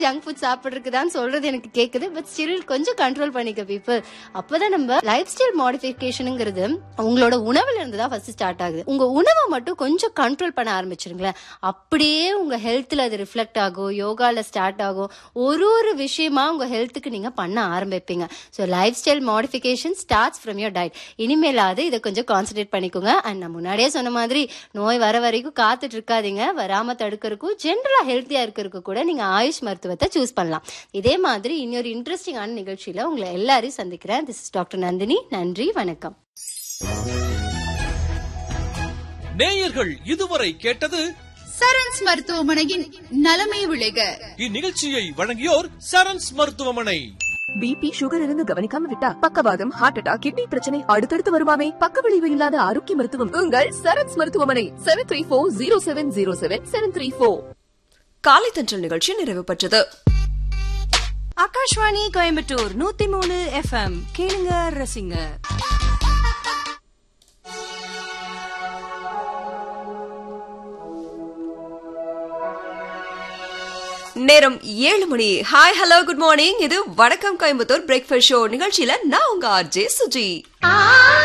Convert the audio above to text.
junk food சாப்பிட்றதுக்கு தான் சொல்றது எனக்கு கேக்குது பட் ஸ்டில் கொஞ்சம் கண்ட்ரோல் பண்ணிக்க பீப்புள் அப்பதான் நம்ம லைஃப் ஸ்டைல் மாடிஃபிகேஷனுங்கிறது உங்களோட உணவுல இருந்து தான் ஃபர்ஸ்ட் ஸ்டார்ட் ஆகுது உங்க உணவை மட்டும் கொஞ்சம் கண்ட்ரோல் பண்ண ஆரம்பிச்சிருங்களேன் அப்படியே உங்க ஹெல்த்ல அது ரிஃப்ளெக்ட் ஆகும் யோகால ஸ்டார்ட் ஆகும் ஒரு ஒரு விஷயமா உங்க ஹெல்த்துக்கு நீங்க பண்ண ஆரம்பிப்பீங்க so lifestyle modification starts from your diet இனிமேலாவது இதை கொஞ்சம் கான்சென்ட்ரேட் பண்ணிக்கோங்க அண்ட் நான் முன்னாடியே சொன்ன மாதிரி நோய் வர வரைக்கும் காத்துட்டு இருக்காதீங்க வராம தடுக்கிறதுக்கும் ஜென்ரலா ஹெல்த்தியா இருக்கிறதுக்கு கூட நீங்க ஆயுஷ் மருத்துவத்தை சூஸ் பண்ணலாம் இதே மாதிரி இன்னொரு இன்ட்ரெஸ்டிங்கான நிகழ்ச்சியில உங்களை எல்லாரையும் சந்திக்கிறேன் திஸ் இஸ் டாக்டர் நந்தினி நன்றி வணக்கம் நேயர்கள் இதுவரை கேட்டது சரண்ஸ் மருத்துவமனையின் நலமே விளைக இந்நிகழ்ச்சியை வழங்கியோர் சரண்ஸ் மருத்துவமனை பிபி சுகர் இருந்து கவனிக்காம விட்டா பக்கவாதம் ஹார்ட் அட்டாக் கிட்னி பிரச்சனை அடுத்தடுத்து வருமாமே பக்க விளைவு இல்லாத ஆரோக்கிய மருத்துவம் உங்கள் சரத்ஸ் மருத்துவமனை seven three four zero seven zero seven seven three four காலை தன்றல் நிகழ்ச்சி நிறைவு பெற்றது ஆகாஷ்வாணி கோயம்புத்தூர் நூத்தி மூணு எஃப்எம் கேளுங்க ரசிங்க நேரம் ஏழு மணி ஹாய் ஹலோ குட் மார்னிங் இது வணக்கம் கோயம்புத்தூர் பிரேக்ஃபாஸ்ட் ஷோ நிகழ்ச்சியில நான் உங்க ஆர்ஜே சுஜி